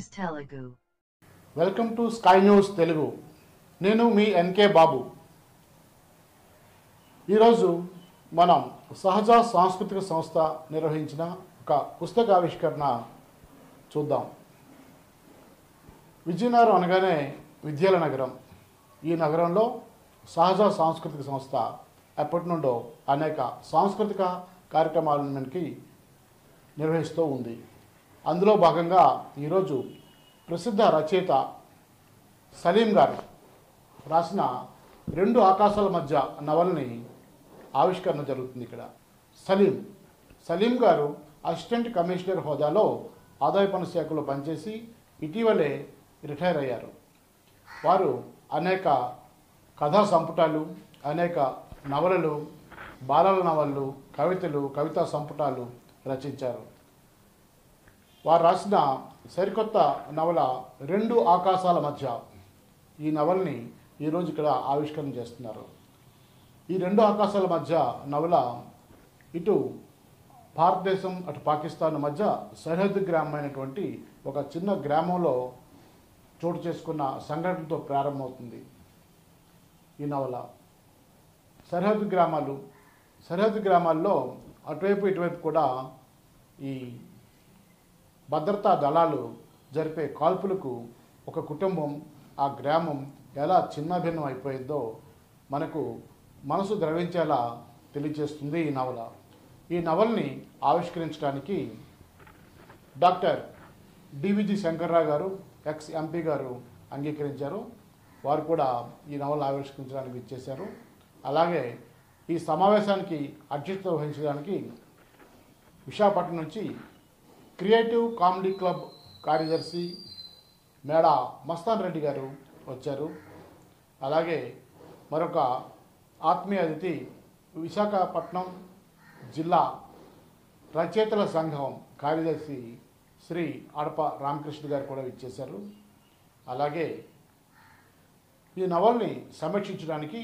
Telugu. Welcome to Sky News Telugu నేను మీ NK బాబు ఈరోజు మనం సహజ సాంస్కృతిక సంస్థ నిర్వహించిన ఒక పుస్తక ఆవిష్కరణ చూద్దాం విజయనగరం అనగానే విద్యల నగరం ఈ నగరంలో సహజ సాంస్కృతిక సంస్థ ఎప్పటి నుండో అనేక సాంస్కృతిక కార్యక్రమాలను మనకి నిర్వహిస్తూ ఉంది అందులో భాగంగా ఈరోజు ప్రసిద్ధ రచయిత సలీం గారు రాసిన రెండు ఆకాశాల మధ్య నవల్ని ఆవిష్కరణ జరుగుతుంది ఇక్కడ సలీం సలీం గారు అసిస్టెంట్ కమిషనర్ హోదాలో ఆదాయ పన్ను శాఖలో పనిచేసి ఇటీవలే రిటైర్ అయ్యారు వారు అనేక కథా సంపుటాలు అనేక నవలలు బాలల నవలలు కవితలు కవితా సంపుటాలు రచించారు వారు రాసిన సరికొత్త నవల రెండు ఆకాశాల మధ్య ఈ నవల్ని ఈరోజు ఇక్కడ ఆవిష్కరణ చేస్తున్నారు ఈ రెండు ఆకాశాల మధ్య నవల ఇటు భారతదేశం అటు పాకిస్తాన్ మధ్య సరిహద్దు గ్రామమైనటువంటి ఒక చిన్న గ్రామంలో చోటు చేసుకున్న సంఘటనతో ప్రారంభమవుతుంది ఈ నవల సరిహద్దు గ్రామాలు సరిహద్దు గ్రామాల్లో అటువైపు ఇటువైపు కూడా ఈ భద్రతా దళాలు జరిపే కాల్పులకు ఒక కుటుంబం ఆ గ్రామం ఎలా చిన్నభిన్నం అయిపోయిందో మనకు మనసు ద్రవించేలా తెలియజేస్తుంది ఈ నవల ఈ నవల్ని ఆవిష్కరించడానికి డాక్టర్ డివిజి శంకర్రావు గారు ఎక్స్ ఎంపీ గారు అంగీకరించారు వారు కూడా ఈ నవల ఆవిష్కరించడానికి ఇచ్చేశారు అలాగే ఈ సమావేశానికి అధ్యక్షత వహించడానికి విశాఖపట్నం నుంచి క్రియేటివ్ కామెడీ క్లబ్ కార్యదర్శి మేడ మస్తాన్ రెడ్డి గారు వచ్చారు అలాగే మరొక ఆత్మీయ అతిథి విశాఖపట్నం జిల్లా రచయితల సంఘం కార్యదర్శి శ్రీ అడప రామకృష్ణ గారు కూడా ఇచ్చేశారు అలాగే ఈ నవల్ని సమీక్షించడానికి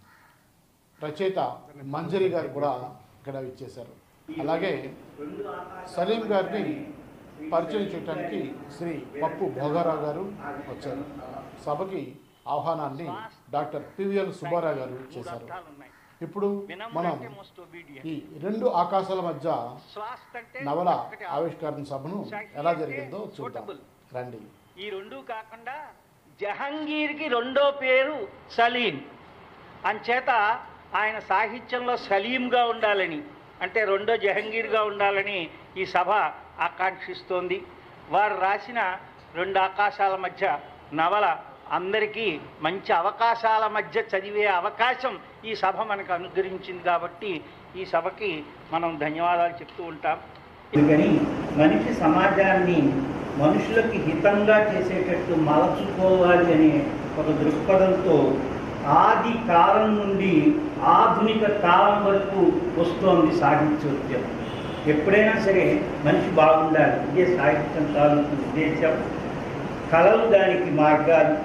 రచయిత మంజరి గారు కూడా ఇక్కడ ఇచ్చేశారు అలాగే సలీం గారిని పరిచయం చేయడానికి శ్రీ పప్పు భోగారావు గారు వచ్చారు సభకి ఆహ్వానాన్ని డాక్టర్ పివిఎల్ సుబ్బారావు గారు చేశారు ఇప్పుడు మనం ఈ రెండు ఆకాశాల మధ్య నవల ఆవిష్కరణ సభను ఎలా జరిగిందో చూద్దాం రండి ఈ రెండు కాకుండా జహంగీర్కి రెండో పేరు సలీం అంచేత ఆయన సాహిత్యంలో సలీంగా ఉండాలని అంటే రెండో జహంగీర్గా ఉండాలని ఈ సభ ఆకాంక్షిస్తోంది వారు రాసిన రెండు ఆకాశాల మధ్య నవల అందరికీ మంచి అవకాశాల మధ్య చదివే అవకాశం ఈ సభ మనకు అనుగ్రహించింది కాబట్టి ఈ సభకి మనం ధన్యవాదాలు చెప్తూ ఉంటాం అందుకని మనిషి సమాజాన్ని మనుషులకి హితంగా చేసేటట్టు మలచుకోవాలి అనే ఒక దృక్పథంతో ఆది కాలం నుండి ఆధునిక కాలం వరకు వస్తోంది సాహిత్యోద్యమం ఎప్పుడైనా సరే మనిషి బాగుండాలి ఇదే సాహిత్యం తాలూకు ఉద్దేశం కళలు దానికి మార్గాలు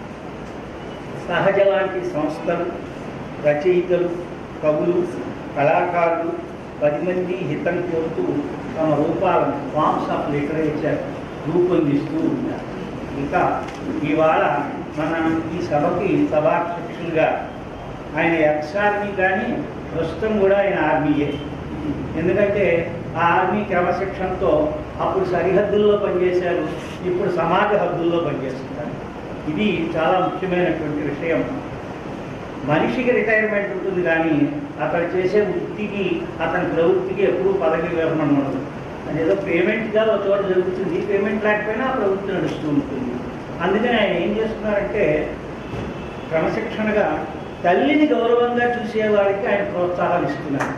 సహజ లాంటి సంస్థలు రచయితలు కవులు కళాకారులు పది మంది హితం కోరుతూ తమ రూపాలను ఫార్మ్స్ ఆఫ్ లిటరేచర్ రూపొందిస్తూ ఉన్నారు ఇంకా ఇవాళ మన ఈ సభకి సభాధ్యక్షులుగా ఆయన ఎక్స్ ఆర్మీ కానీ ప్రస్తుతం కూడా ఆయన ఆర్మీయే ఎందుకంటే ఆ ఆర్మీ క్రమశిక్షణతో అప్పుడు సరిహద్దుల్లో పనిచేశారు ఇప్పుడు సమాజ హద్దుల్లో పనిచేస్తున్నారు ఇది చాలా ముఖ్యమైనటువంటి విషయం మనిషికి రిటైర్మెంట్ ఉంటుంది కానీ అతను చేసే వృత్తికి అతని ప్రవృత్తికి ఎప్పుడూ పదవి విరమణ ఉండదు అదేదో పేమెంట్గా ఒక చోట జరుగుతుంది పేమెంట్ లేకపోయినా ఆ ప్రవృత్తి నడుస్తూ ఉంటుంది అందుకని ఆయన ఏం చేస్తున్నారంటే క్రమశిక్షణగా తల్లిని గౌరవంగా చూసేవాడికి ఆయన ప్రోత్సాహాలు ఇస్తున్నారు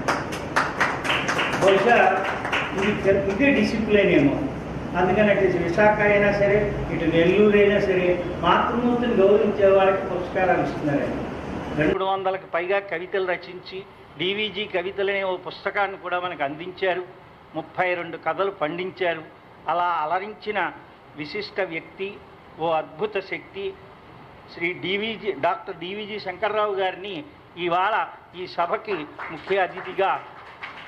బహుశా ఇది ఇదే డిసిప్లిన్ ఏమో అందుకని అటు విశాఖ అయినా సరే ఇటు నెల్లూరు అయినా సరే మాతృమూర్తిని గౌరవించే వాళ్ళకి పురస్కారాలు ఇస్తున్నారు ఆయన రెండు వందలకు పైగా కవితలు రచించి డివిజీ కవితలనే ఓ పుస్తకాన్ని కూడా మనకు అందించారు ముప్పై రెండు కథలు పండించారు అలా అలరించిన విశిష్ట వ్యక్తి ఓ అద్భుత శక్తి Shri DVG doctor DVG Shankarrao గారిని ఇవాళ ఈ సభకి ముఖ్య అతిథిగా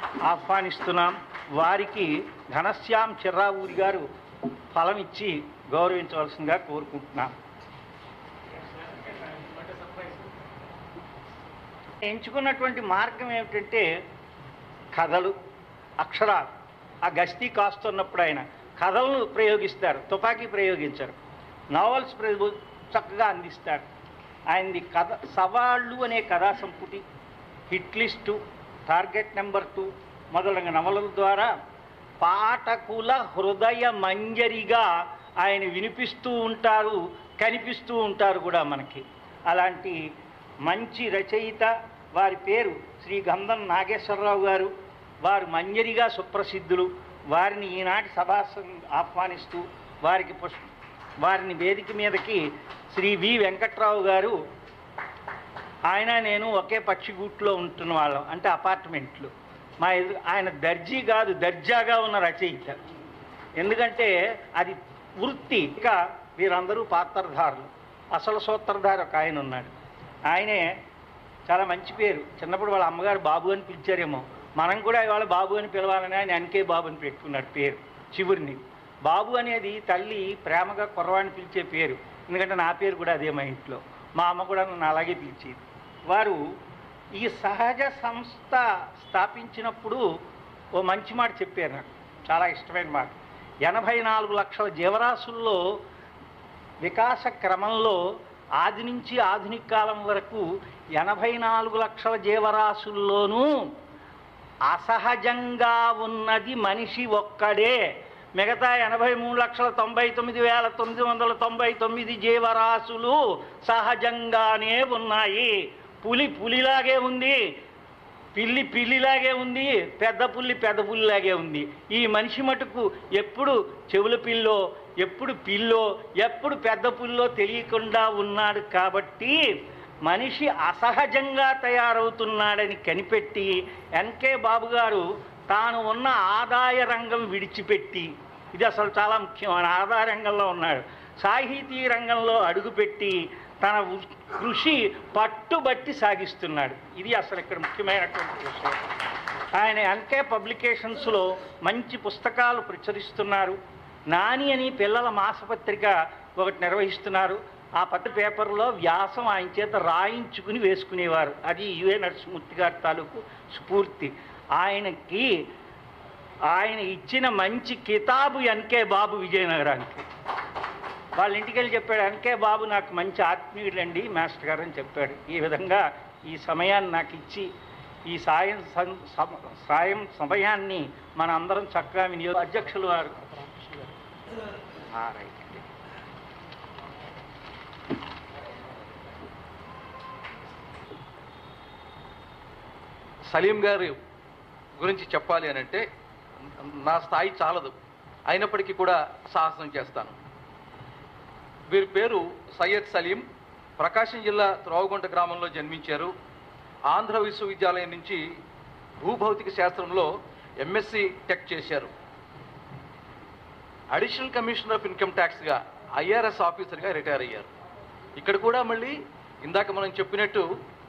ఆహ్వానిస్తున్నాం వారికి ఘనశ్యాం చిర్రావూరి గారు ఫలం ఇచ్చి గౌరవించవలసిందిగా కోరుకుంటున్నాను ఎంచుకున్నటువంటి మార్గం ఏమిటంటే కథలు అక్షరాలు ఆ గస్తీ కాస్తున్నప్పుడు ఆయన కథలను ప్రయోగిస్తారు తుపాకీ ప్రయోగించరు నావల్స్ ప్రయోగ చక్కగా అందిస్తారు ఆయనది కథ సవాళ్ళు అనే కథా సంపుటి hit list target number two మొదలైన నవలల ద్వారా పాఠకుల హృదయ మంజరిగా ఆయన వినిపిస్తూ ఉంటారు కనిపిస్తూ ఉంటారు కూడా మనకి అలాంటి మంచి రచయిత వారి పేరు శ్రీ గంధం నాగేశ్వరరావు గారు వారు మంజరిగా సుప్రసిద్ధులు వారిని ఈనాటి సభాసం ఆహ్వానిస్తూ వారికి పుష్ వారిని వేదిక మీదకి శ్రీ వి వెంకట్రావు గారు ఆయన నేను ఒకే పక్షిగూట్లో ఉంటున్న వాళ్ళం అంటే అపార్ట్మెంట్లు మా ఎదురు ఆయన దర్జీ కాదు దర్జాగా ఉన్న రచయిత ఎందుకంటే అది వృత్తి ఇక వీరందరూ పాత్రధారులు అసలు సూత్రధారి ఒక ఆయన ఉన్నాడు ఆయనే చాలా మంచి పేరు చిన్నప్పుడు వాళ్ళ అమ్మగారు బాబు అని పిలిచారేమో మనం కూడా ఇవాళ బాబు అని పిలవాలని ఆయన ఎన్కే బాబు అని పెట్టుకున్నాడు పేరు చివరిని బాబు అనేది తల్లి ప్రేమగా కుర్రవాడిని పిలిచే పేరు ఎందుకంటే నా పేరు కూడా అదే మా ఇంట్లో మా అమ్మ కూడా నన్ను అలాగే పిలిచేది వారు ఈ సహజ సంస్థ స్థాపించినప్పుడు ఓ మంచి మాట చెప్పారు నాకు చాలా ఇష్టమైన మాట ఎనభై నాలుగు లక్షల జీవరాశుల్లో వికాస క్రమంలో ఆది నుంచి ఆధునిక కాలం వరకు ఎనభై నాలుగు లక్షల జీవరాశుల్లోనూ అసహజంగా ఉన్నది మనిషి ఒక్కడే మిగతా ఎనభై మూడు లక్షల తొంభై తొమ్మిది వేల తొమ్మిది వందల తొంభై తొమ్మిది జీవరాశులు సహజంగానే ఉన్నాయి పులి పులిలాగే ఉంది పిల్లి పిల్లిలాగే ఉంది పెద్ద పుల్లి పెద్ద పుల్లిలాగే ఉంది ఈ మనిషి మటుకు ఎప్పుడు చెవుల పిల్లో ఎప్పుడు పిల్లో ఎప్పుడు పెద్ద పుల్లో తెలియకుండా ఉన్నాడు కాబట్టి మనిషి అసహజంగా తయారవుతున్నాడని కనిపెట్టి ఎన్కే బాబు గారు తాను ఉన్న ఆదాయ రంగం విడిచిపెట్టి ఇది అసలు చాలా ముఖ్యమైన ఆదాయ రంగంలో ఉన్నాడు సాహితీ రంగంలో అడుగుపెట్టి తన ఉ- కృషి పట్టుబట్టి సాగిస్తున్నాడు ఇది అసలు ఇక్కడ ముఖ్యమైనటువంటి విషయం ఆయన ఎన్కే పబ్లికేషన్స్లో మంచి పుస్తకాలు ప్రచురిస్తున్నారు నాని అని పిల్లల మాసపత్రిక ఒకటి నిర్వహిస్తున్నారు ఆ పత్ర పేపర్లో వ్యాసం ఆయన చేత రాయించుకుని వేసుకునేవారు అది యుఏ నరసింహమూర్తి గారి తాలూకు స్ఫూర్తి ఆయనకి ఆయన ఇచ్చిన మంచి కితాబు ఎన్కే బాబు విజయనగరానికి వాళ్ళ ఇంటికి వెళ్ళి చెప్పాడు ఎన్కే బాబు నాకు మంచి ఆత్మీయుడండి మాస్టర్ గారు అని చెప్పాడు ఈ విధంగా ఈ సమయాన్ని నాకు ఇచ్చి ఈ సాయం సం- సమ- సాయం సమయాన్ని మన అందరం చక్కగా వినియోగ అధ్యక్షులు వారు ఆ, రైట్ అండి. సలీం గారి గురించి చెప్పాలి అని అంటే నా స్థాయి చాలదు అయినప్పటికీ కూడా సాహసం చేస్తాను వీరి పేరు సయ్యద్ సలీం ప్రకాశం జిల్లా త్రోవగుంట గ్రామంలో జన్మించారు ఆంధ్ర విశ్వవిద్యాలయం నుంచి భూభౌతిక శాస్త్రంలో ఎంఎస్సి టెక్ చేశారు అడిషనల్ కమిషనర్ ఆఫ్ ఇన్కమ్ ట్యాక్స్గా ఐఆర్ఎస్ ఆఫీసర్గా రిటైర్ అయ్యారు ఇక్కడ కూడా మళ్ళీ ఇందాక మనం చెప్పినట్టు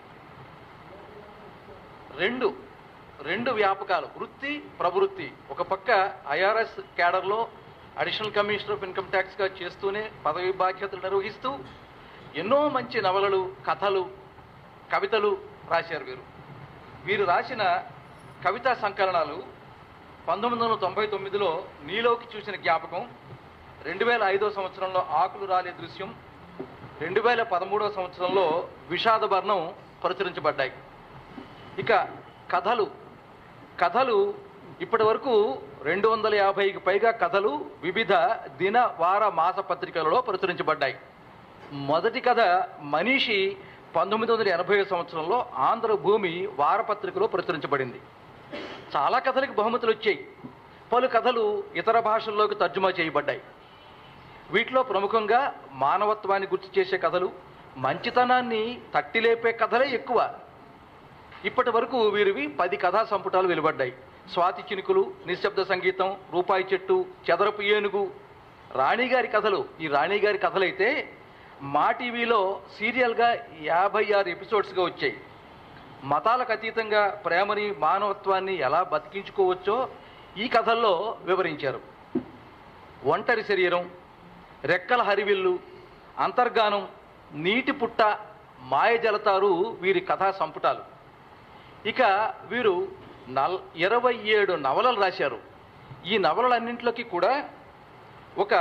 రెండు రెండు వ్యాపకాలు వృత్తి ప్రవృత్తి ఒక పక్క ఐఆర్ఎస్ క్యాడర్లో అడిషనల్ కమిషనర్ ఆఫ్ ఇన్కమ్ ట్యాక్స్గా చేస్తూనే పదవి బాధ్యతలు నిర్వహిస్తూ ఎన్నో మంచి నవలలు కథలు కవితలు రాశారు వీరు వీరు రాసిన కవితా సంకలనాలు పంతొమ్మిది వందల తొంభై తొమ్మిదిలో నీలోకి చూసిన జ్ఞాపకం రెండు వేల ఐదో సంవత్సరంలో ఆకులు రాలే దృశ్యం రెండు వేల పదమూడవ సంవత్సరంలో విషాద వర్ణం ప్రచురించబడ్డాయి ఇక కథలు కథలు ఇప్పటి వరకు రెండు వందల యాభైకి పైగా కథలు వివిధ దిన వార మాస పత్రికలలో ప్రచురించబడ్డాయి మొదటి కథ మనీషి పంతొమ్మిది వందల ఎనభై సంవత్సరంలో ఆంధ్రభూమి వారపత్రికలో ప్రచురించబడింది చాలా కథలకు బహుమతులు వచ్చాయి పలు కథలు ఇతర భాషల్లోకి తర్జుమా చేయబడ్డాయి వీటిలో ప్రముఖంగా మానవత్వాన్ని గుర్తు చేసే కథలు మంచితనాన్ని తట్టిలేపే కథలే ఎక్కువ ఇప్పటి వరకు వీరివి పది కథా సంపుటాలు వెలువడ్డాయి స్వాతి చినుకులు నిశ్శబ్ద సంగీతం రూపాయి చెట్టు చెదరపు ఏనుగు రాణిగారి కథలు ఈ రాణిగారి కథలైతే మా టీవీలో సీరియల్గా యాభై ఆరు ఎపిసోడ్స్గా వచ్చాయి మతాలకు అతీతంగా ప్రేమని మానవత్వాన్ని ఎలా బతికించుకోవచ్చో ఈ కథల్లో వివరించారు ఒంటరి శరీరం రెక్కల హరివిల్లు అంతర్గానం నీటి పుట్ట మాయ జలతారు వీరి కథా సంపుటాలు ఇక వీరు నల్ ఇరవై ఏడు నవలలు రాశారు ఈ నవలలన్నింటిలోకి కూడా ఒక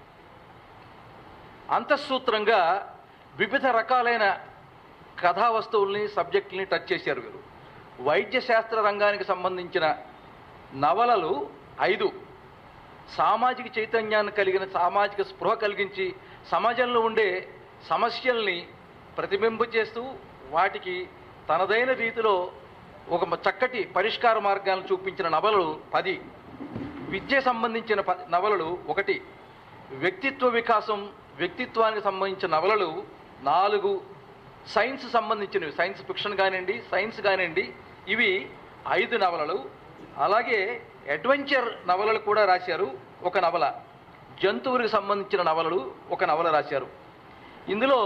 అంతఃసూత్రంగా వివిధ రకాలైన కథా వస్తువుల్ని సబ్జెక్టుల్ని టచ్ చేశారు వీరు వైద్య శాస్త్ర రంగానికి సంబంధించిన నవలలు ఐదు సామాజిక చైతన్యాన్ని కలిగిన సామాజిక స్పృహ కలిగించి సమాజంలో ఉండే సమస్యల్ని ప్రతిబింబ చేస్తూ వాటికి తనదైన రీతిలో ఒక చక్కటి పరిష్కార మార్గాలను చూపించిన నవలలు పది విద్య సంబంధించిన ప- నవలలు ఒకటి వ్యక్తిత్వ వికాసం వ్యక్తిత్వానికి సంబంధించిన నవలలు నాలుగు సైన్స్ సంబంధించినవి సైన్స్ ఫిక్షన్ కానివ్వండి సైన్స్ కానివ్వండి ఇవి ఐదు నవలలు అలాగే అడ్వెంచర్ నవలలు కూడా రాశారు ఒక నవల జంతువులకు సంబంధించిన నవలలు ఒక నవల రాశారు ఇందులో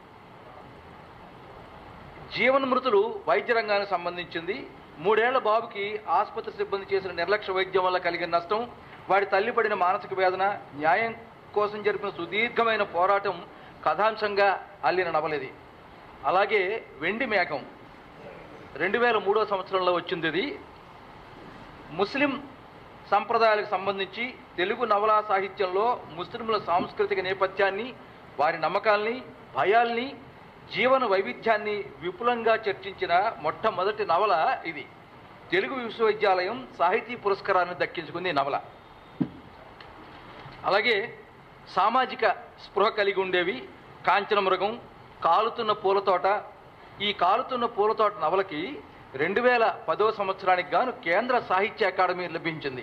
జీవన్మృతులు వైద్య రంగానికి సంబంధించింది మూడేళ్ల బాబుకి ఆసుపత్రి సిబ్బంది చేసిన నిర్లక్ష్య వైద్యం వల్ల కలిగిన నష్టం వాడి తల్లి పడిన మానసిక వేదన న్యాయం కోసం జరిపిన సుదీర్ఘమైన పోరాటం కథాంశంగా అల్లిన నవలది అలాగే వెండి మేఘం రెండు వేల మూడో సంవత్సరంలో వచ్చింది ఇది ముస్లిం సంప్రదాయాలకు సంబంధించి తెలుగు నవలా సాహిత్యంలో ముస్లింల సాంస్కృతిక నేపథ్యాన్ని వారి నమ్మకాల్ని భయాల్ని జీవన వైవిధ్యాన్ని విపులంగా చర్చించిన మొట్టమొదటి నవల ఇది తెలుగు విశ్వవిద్యాలయం సాహితీ పురస్కారాన్ని దక్కించుకుంది ఈ నవల అలాగే సామాజిక స్పృహ కలిగి ఉండేవి కాంచన మృగం కాలుతున్న పూలతోట ఈ కాలుతున్న పూలతోట నవలకి రెండు వేల పదో సంవత్సరానికి గాను కేంద్ర సాహిత్య అకాడమీ లభించింది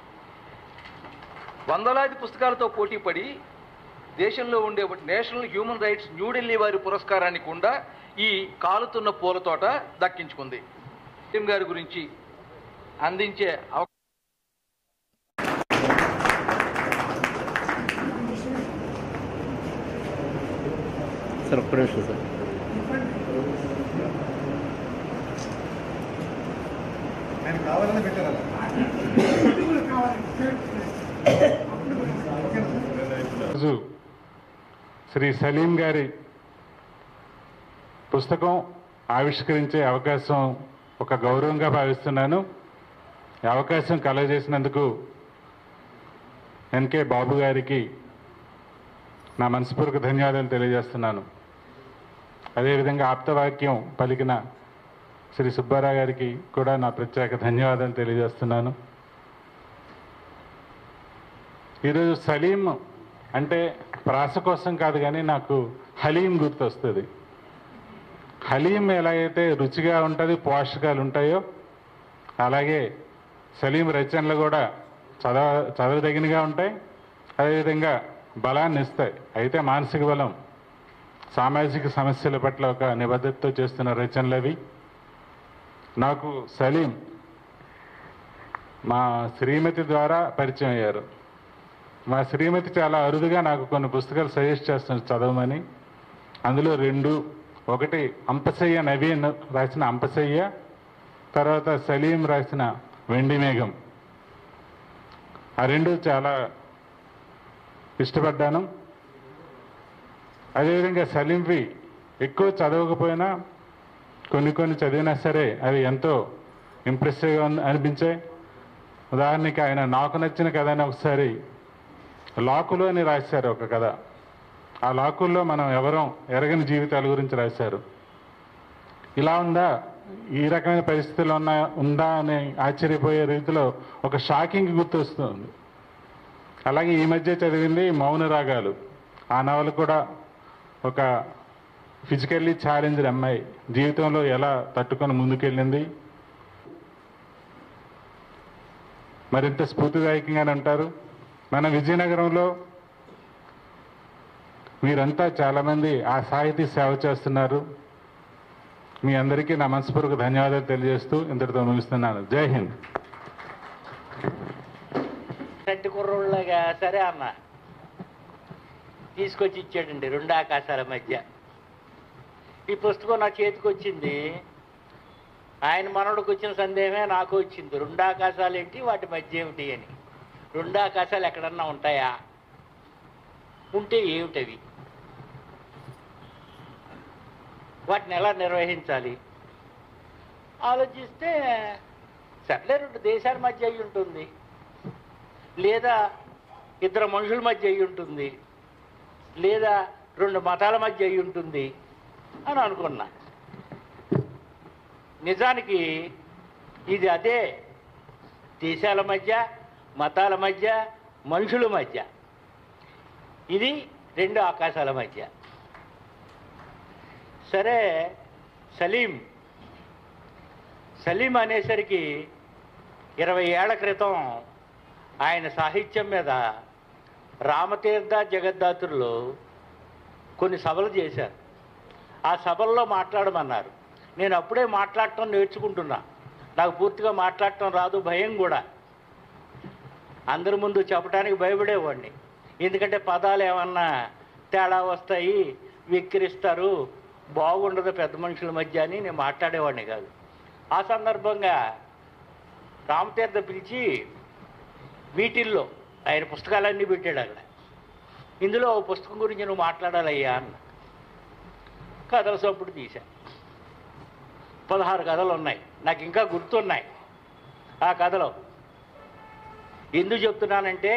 వందలాది పుస్తకాలతో పోటీపడి దేశంలో ఉండే ఒక నేషనల్ హ్యూమన్ రైట్స్ న్యూఢిల్లీ వారి పురస్కారాన్ని కూడా ఈ కాలుతున్న పూలతోట దక్కించుకుంది టీం గారి గురించి అందించే అవ సార్ ఒక్క నిమిషం సార్ ఆయన కావాలని పెట్టారు అలా. రోజు శ్రీ సలీం గారి పుస్తకం ఆవిష్కరించే అవకాశం ఒక గౌరవంగా భావిస్తున్నాను ఈ అవకాశం కలగజేసినందుకు ఎన్కే బాబు గారికి నా మనస్ఫూర్వక ధన్యవాదాలు తెలియజేస్తున్నాను అదేవిధంగా ఆప్తవాక్యం పలికిన శ్రీ సుబ్బారావు గారికి కూడా నా ప్రత్యేక ధన్యవాదాలు తెలియజేస్తున్నాను ఈరోజు సలీం అంటే ప్రాస కోసం కాదు కానీ నాకు హలీం గుర్తొస్తుంది హలీం ఎలాగైతే రుచిగా ఉంటుంది పోషకాలు ఉంటాయో అలాగే సలీం రచనలు కూడా చదవ చదవదగినగా ఉంటాయి అదేవిధంగా బలాన్ని ఇస్తాయి అయితే మానసిక బలం సామాజిక సమస్యల పట్ల ఒక నిబద్ధతతో చేస్తున్న రచనలు అవి నాకు సలీం మా శ్రీమతి ద్వారా పరిచయం అయ్యారు మా శ్రీమతి చాలా అరుదుగా నాకు కొన్ని పుస్తకాలు సజెస్ట్ చేస్తుంది చదవమని అందులో రెండు ఒకటి అంపసయ్య నవీన్ రాసిన అంపసయ్య తర్వాత సలీం రాసిన వెండి మేఘం ఆ రెండు చాలా ఇష్టపడ్డాను అదేవిధంగా సలీంవి ఎక్కువ చదవకపోయినా కొన్ని కొన్ని చదివినా సరే అవి ఎంతో ఇంప్రెసివ్గా ఉన్న- అనిపించాయి ఉదాహరణకి ఆయన నాకు నచ్చిన కథని ఒకసారి లాకులు అని రాశారు ఒక కథ ఆ లాకుల్లో మనం ఎవరం ఎరగని జీవితాల గురించి రాశారు ఇలా ఉందా ఈ రకమైన పరిస్థితులు ఉన్నా ఉందా అని ఆశ్చర్యపోయే రీతిలో ఒక షాకింగ్ గుర్తొస్తుంది అలాగే ఈ మధ్య చదివింది మౌన రాగాలు ఆ నవల కూడా ఒక ఫిజికల్లీ ఛాలెంజ్డ్ అమ్మాయి జీవితంలో ఎలా తట్టుకొని ముందుకెళ్ళింది మరింత స్ఫూర్తిదాయకంగానే ఉంటారు మన విజయనగరంలో మీరంతా చాలామంది ఆ సాహితీ సేవ చేస్తున్నారు మీ అందరికీ నా మనస్పూర్వక ధన్యవాదాలు తెలియజేస్తూ ఇంతటితో ముగిస్తున్నాను జై హింద్ రెడ్డి కుర్రోళ్ళగా సరే అన్న తీసుకొచ్చి ఇచ్చాడండి రెండు ఆకాశాల మధ్య ఈ పుస్తకం నా చేతికి వచ్చింది ఆయన మనవడికి వచ్చిన సందేహమే నాకు వచ్చింది రెండు ఆకాశాలు ఏంటి వాటి మధ్య ఏమిటి అని రెండు ఆకాశాలు ఎక్కడన్నా ఉంటాయా ఉంటే ఏమిటవి వాటిని ఎలా నిర్వహించాలి ఆలోచిస్తే సర్లే రెండు దేశాల మధ్య అయి ఉంటుంది లేదా ఇద్దరు మనుషుల మధ్య అయి ఉంటుంది లేదా రెండు మతాల మధ్య అయి ఉంటుంది అని అనుకున్నా నిజానికి ఇది అదే దేశాల మధ్య మతాల మధ్య మనుషుల మధ్య ఇది రెండు ఆకాశాల మధ్య సరే సలీం సలీం అనేసరికి ఇరవై ఏళ్ల క్రితం ఆయన సాహిత్యం మీద రామతీర్థ జగద్ధాతుల్లో కొన్ని సభలు చేశారు ఆ సభల్లో మాట్లాడమన్నారు నేను అప్పుడే మాట్లాడటం నేర్చుకుంటున్నా నాకు పూర్తిగా మాట్లాడటం రాదు భయం కూడా అందరి ముందు చెప్పడానికి భయపడేవాడిని ఎందుకంటే పదాలు ఏమన్నా తేడా వస్తాయి విక్కిరిస్తారు బాగుండదు పెద్ద మనుషుల మధ్య అని నేను మాట్లాడేవాడిని కాదు ఆ సందర్భంగా రామతీర్థ పిలిచి వీటిల్లో ఆయన పుస్తకాలన్నీ పెట్టాడు అక్కడ ఇందులో ఓ పుస్తకం గురించి నువ్వు మాట్లాడాలయ్యా అన్న కథల సొప్పుడు తీశా పదహారు కథలు ఉన్నాయి నాకు ఇంకా గుర్తున్నాయి ఆ కథలో ఎందుకు చెప్తున్నానంటే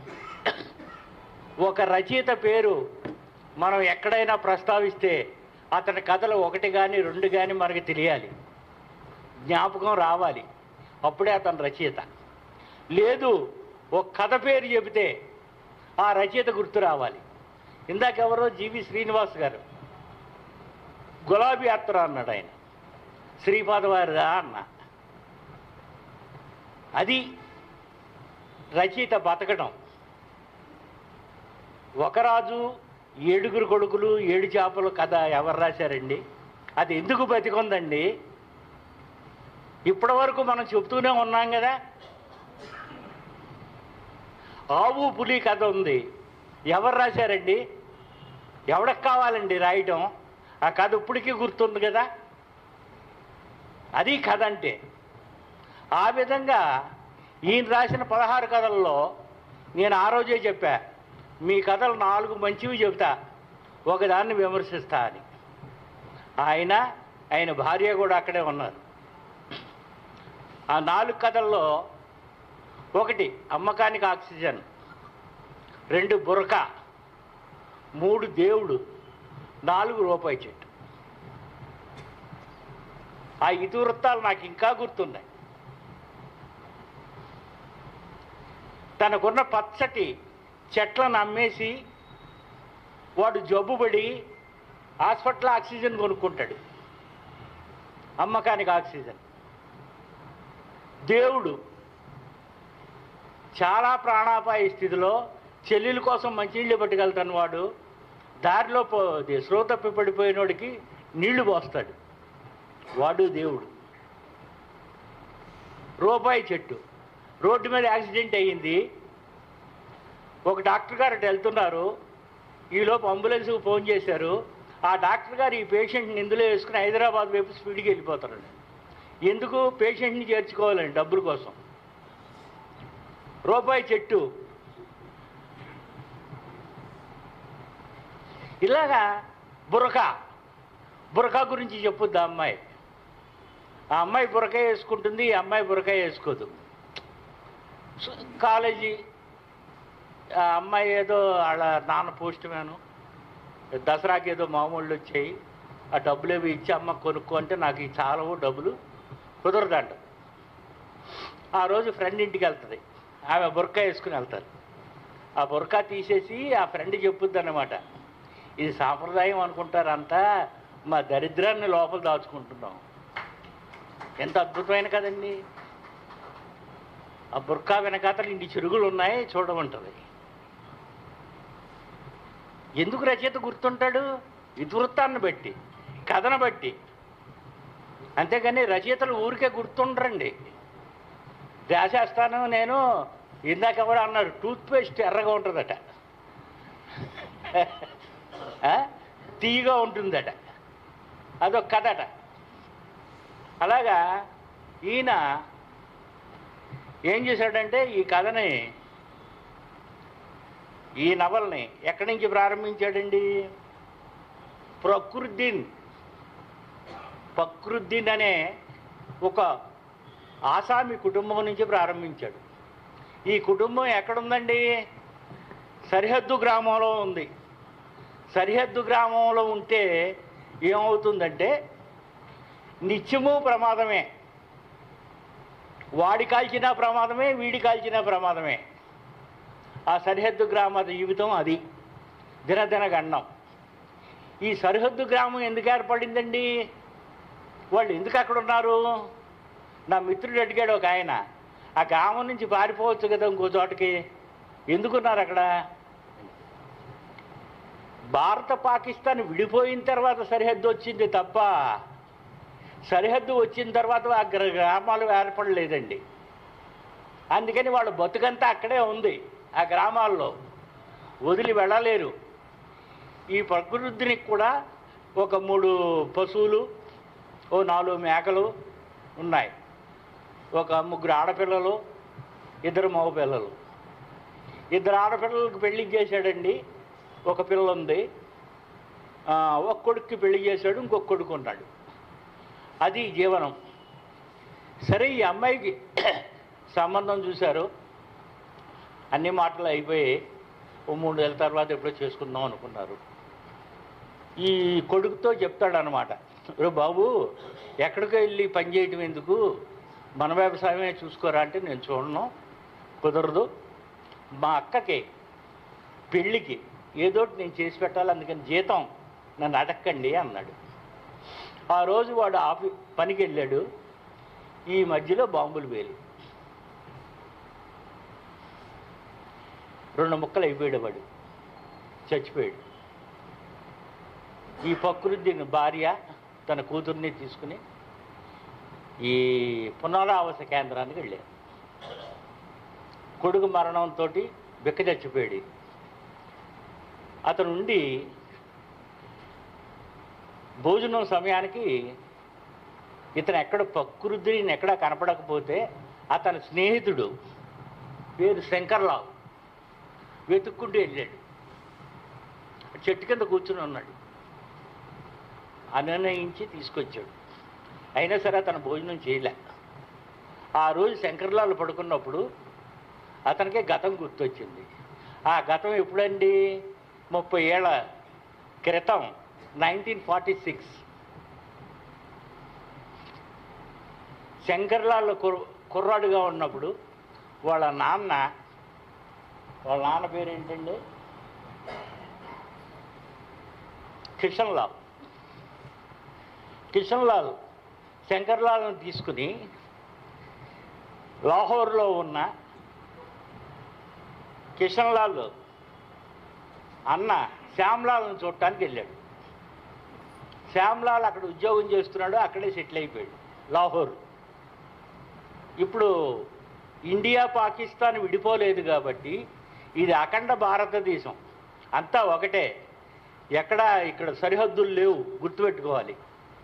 ఒక రచయిత పేరు మనం ఎక్కడైనా ప్రస్తావిస్తే అతని కథలు ఒకటి కానీ రెండు కానీ మనకి తెలియాలి జ్ఞాపకం రావాలి అప్పుడే అతను రచయిత లేదు ఒక కథ పేరు చెబితే ఆ రచయిత గుర్తు రావాలి ఇందాక ఎవరో జీవి శ్రీనివాస్ గారు గులాబీ యాత్ర అన్నాడు ఆయన శ్రీపాద వారిదా అన్న అది రచయిత బతకడం ఒక రాజు ఏడుగురు కొడుకులు ఏడు చేపలు కథ ఎవరు రాశారండి అది ఎందుకు బతికొందండి ఇప్పటి వరకు మనం చెప్తూనే ఉన్నాం కదా ఆవు పులి కథ ఉంది ఎవరు రాశారండి ఎవరికి కావాలండి రాయటం ఆ కథ ఇప్పటికీ గుర్తుంది కదా అది కథ అంటే ఆ విధంగా ఈయన రాసిన పదహారు కథల్లో నేను ఆ రోజే చెప్పా మీ కథలు నాలుగు మంచివి చెబుతా ఒకదాన్ని విమర్శిస్తా అని ఆయన ఆయన భార్య కూడా అక్కడే ఉన్నారు ఆ నాలుగు కథల్లో ఒకటి అమ్మకానికి ఆక్సిజన్ రెండు బురక మూడు దేవుడు నాలుగు రూపాయి చెట్టు ఆ ఇతివృత్తాలు నాకు ఇంకా గుర్తున్నాయి తనకున్న పచ్చటి చెట్లను అమ్మేసి వాడు జబ్బుపడి హాస్పిటల్ ఆక్సిజన్ కొనుక్కుంటాడు అమ్మకానికి ఆక్సిజన్ దేవుడు చాలా ప్రాణాపాయ స్థితిలో చెల్లెల కోసం మంచినీళ్ళు పట్టుకెళ్తాను వాడు దారిలో పో స్రో తప్పి పడిపోయినోడికి నీళ్లు పోస్తాడు వాడు దేవుడు రూపాయి చెట్టు రోడ్డు మీద యాక్సిడెంట్ అయ్యింది ఒక డాక్టర్ గారు అటు వెళ్తున్నారు ఈలోపు అంబులెన్స్కి ఫోన్ చేశారు ఆ డాక్టర్ గారు ఈ పేషెంట్ని ఇందులో వేసుకుని హైదరాబాద్ వైపు స్పీడ్కి వెళ్ళిపోతారండి ఎందుకు పేషెంట్ని చేర్చుకోవాలండి డబ్బుల కోసం రూపాయి చెట్టు ఇలాగా బురక బురక గురించి చెప్పుద్ది ఆ అమ్మాయి ఆ అమ్మాయి బురక వేసుకుంటుంది ఈ అమ్మాయి బురక వేసుకోదు సో- కాలేజీ ఆ అమ్మాయి ఏదో వాళ్ళ నాన్న పోస్ట్ మ్యాను దసరాకి ఏదో మామూళ్ళు వచ్చాయి ఆ డబ్బులు ఏవి ఇచ్చి అమ్మ కొనుక్కో అంటే నాకు ఈ చాలవు డబ్బులు కుదరదంట ఆ రోజు ఫ్రెండ్ ఇంటికి వెళ్తుంది ఆమె బుర్కా వేసుకుని వెళ్తారు ఆ బుర్కా తీసేసి ఆ ఫ్రెండ్ చెప్పుద్ది అనమాట ఇది సాంప్రదాయం అనుకుంటారంతా మా దరిద్రాన్ని లోపల దాచుకుంటున్నాం ఎంత అద్భుతమైన కదండి ఆ బుర్కా వెనకాతలు ఇన్ని చెరుగులు ఉన్నాయి చూడమంటది ఎందుకు రచయిత గుర్తుంటాడు ఇతివృత్తాన్ని బట్టి కథను బట్టి అంతేగాని రచయితలు ఊరికే గుర్తుండరండి రాసేస్తాను నేను ఇందాక ఎవరు అన్నారు టూత్ పేస్ట్ ఎర్రగా ఉంటుందట ఆ? తీయగా ఉంటుందట అదొక కథట అలాగా ఈయన ఏం చేశాడంటే ఈ కథని ఈ నవల్ని ఎక్కడి నుంచి ప్రారంభించాడండి ప్రకృద్దీన్ ఫక్రుద్దీన్ అనే ఒక ఆసామి కుటుంబం నుంచి ప్రారంభించాడు ఈ కుటుంబం ఎక్కడుందండి సరిహద్దు గ్రామంలో ఉంది సరిహద్దు గ్రామంలో ఉంటే ఏమవుతుందంటే నిత్యము ప్రమాదమే వాడి కాల్చిన ప్రమాదమే వీడి కాల్చిన ప్రమాదమే ఆ సరిహద్దు గ్రామ జీవితం అది దినదిన గండం ఈ సరిహద్దు గ్రామం ఎందుకు ఏర్పడిందండి వాళ్ళు ఎందుకు అక్కడ ఉన్నారు నా మిత్రుడు అడిగాడు ఒక ఆయన ఆ గ్రామం నుంచి పారిపోవచ్చు కదా ఇంకో చోటకి ఎందుకున్నారు అక్కడ భారత పాకిస్తాన్ విడిపోయిన తర్వాత సరిహద్దు వచ్చింది తప్ప సరిహద్దు వచ్చిన తర్వాత ఆ గ్ర- గ్రామాలు ఏర్పడలేదండి అందుకని వాళ్ళ బతుకంతా అక్కడే ఉంది ఆ గ్రామాల్లో వదిలి వెళ్ళలేరు ఈ ప్రకృతినికి కూడా ఒక మూడు పశువులు ఓ నాలుగు మేకలు ఉన్నాయి ఒక ముగ్గురు ఆడపిల్లలు ఇద్దరు మగ పిల్లలు ఇద్దరు ఆడపిల్లలకు పెళ్లి చేశాడండి ఒక పిల్ల ఉంది ఆ, ఒక కొడుక్కి పెళ్లి చేశాడు ఇంకొక కొడుకు ఉన్నాడు అది జీవనం సరే ఈ అమ్మాయికి సంబంధం చూశారు అన్ని మాటలు అయిపోయి ఓ మూడు నెలల తర్వాత ఎప్పుడో చేసుకుందాం అనుకున్నారు ఈ కొడుకుతో చెప్తాడనమాట రే బాబు ఎక్కడికో వెళ్ళి పని చేయటం ఎందుకు మన వ్యవసాయమే చూసుకోరా అంటే నేను చూడను కుదరదు మా అక్కకి పెళ్ళికి ఏదోటి నేను చేసి పెట్టాలి అందుకని జీతం నన్ను అడక్కండి అన్నాడు ఆ రోజు వాడు ఆఫీ పనికి వెళ్ళాడు ఈ మధ్యలో బాంబులు వేలి రెండు ముక్కలు అయిపోయాడు వాడు చచ్చిపోయాడు ఈ ప్రకృతిని భార్య తన కూతుర్ని తీసుకుని ఈ పునరావాస కేంద్రానికి వెళ్ళారు కొడుకు మరణంతో బిక్క చచ్చిపోయాడు అతను ఉండి భోజనం సమయానికి ఇతను ఎక్కడ ప్రకృతిని ఎక్కడ కనపడకపోతే అతని స్నేహితుడు పేరు శంకర్రావు వెతుక్కుంటూ వెళ్ళాడు చెట్టు కింద కూర్చుని ఉన్నాడు అనునయించి తీసుకొచ్చాడు అయినా సరే అతను భోజనం చేయలే ఆ రోజు శంకర్లాల్ పడుకున్నప్పుడు అతనికి గతం గుర్తొచ్చింది ఆ గతం ఎప్పుడండి ముప్పై ఏళ్ళ క్రితం నైన్టీన్ ఫార్టీ సిక్స్ శంకర్లాల్ కుర్ కుర్రాడుగా ఉన్నప్పుడు వాళ్ళ నాన్న వాళ్ళ నాన్న పేరు ఏంటండి కిషన్ లాల్ కిషన్ లాల్ శంకర్లాల్ను తీసుకుని లాహోర్లో ఉన్న కిషన్ లాల్ అన్న శ్యామ్లాల్ని చూడటానికి వెళ్ళాడు శ్యామ్లాల్ అక్కడ ఉద్యోగం చేస్తున్నాడు అక్కడే సెటిల్ అయిపోయాడు లాహోర్ ఇప్పుడు ఇండియా పాకిస్తాన్ విడిపోలేదు కాబట్టి ఇది అఖండ భారతదేశం అంతా ఒకటే ఎక్కడ ఇక్కడ సరిహద్దులు లేవు గుర్తుపెట్టుకోవాలి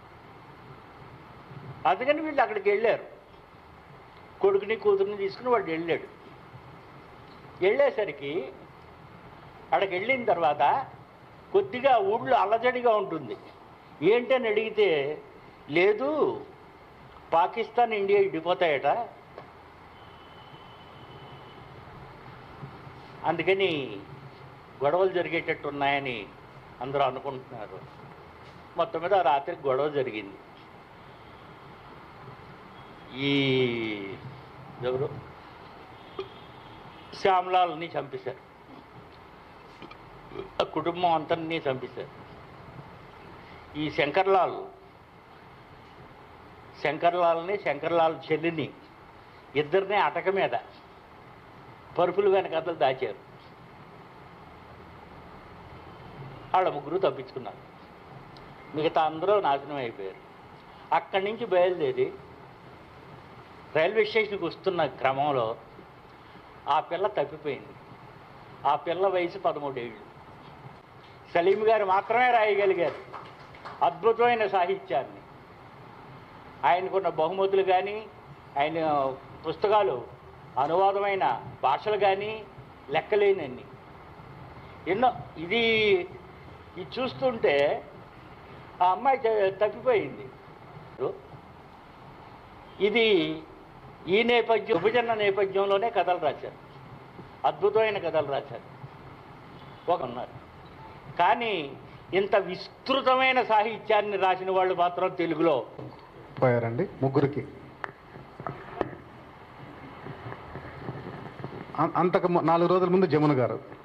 అందుకని వీళ్ళు అక్కడికి వెళ్ళారు కొడుకుని కూతురుని తీసుకుని వాడు వెళ్ళాడు వెళ్ళేసరికి అక్కడికి వెళ్ళిన తర్వాత కొద్దిగా ఊళ్ళో అల్లజడిగా ఉంటుంది ఏంటని అడిగితే లేదు పాకిస్తాన్ ఇండియా విడిపోతాయట అందుకని గొడవలు జరిగేటట్టు ఉన్నాయని అందరూ అనుకుంటున్నారు మొత్తం మీద ఆ రాత్రి గొడవ జరిగింది ఈ ఎవరు శ్యామ్లాల్ని చంపేశారు ఆ కుటుంబం అంతని చంపేశారు ఈ శంకర్లాల్ శంకర్లాల్ని శంకర్లాల్ చెల్లిని ఇద్దరిని అటక మీద పరుపులు వెనకతలు దాచారు వాళ్ళ ముగ్గురు తప్పించుకున్నారు మిగతా అందరూ నాశనం అయిపోయారు అక్కడి నుంచి బయలుదేరి రైల్వే స్టేషన్కి వస్తున్న క్రమంలో ఆ పిల్ల తప్పిపోయింది ఆ పిల్ల వయసు పదమూడేళ్ళు సలీం గారు మాత్రమే రాయగలిగారు అద్భుతమైన సాహిత్యాన్ని ఆయనకున్న బహుమతులు కానీ ఆయన పుస్తకాలు అనువాదమైన భాషలు కానీ లెక్కలేనన్ని ఎన్నో ఇది ఇది చూస్తుంటే ఆ అమ్మాయి చ- తప్పిపోయింది ఇది ఈ నేపథ్యం విభజన నేపథ్యంలోనే కథలు రాశారు అద్భుతమైన కథలు రాశారు ఒక ఉన్నారు కానీ ఇంత విస్తృతమైన సాహిత్యాన్ని రాసిన వాళ్ళు మాత్రం తెలుగులో పోయారండి ముగ్గురికి అం- అంతకు ము- నాలుగు రోజుల ముందు జమున గారు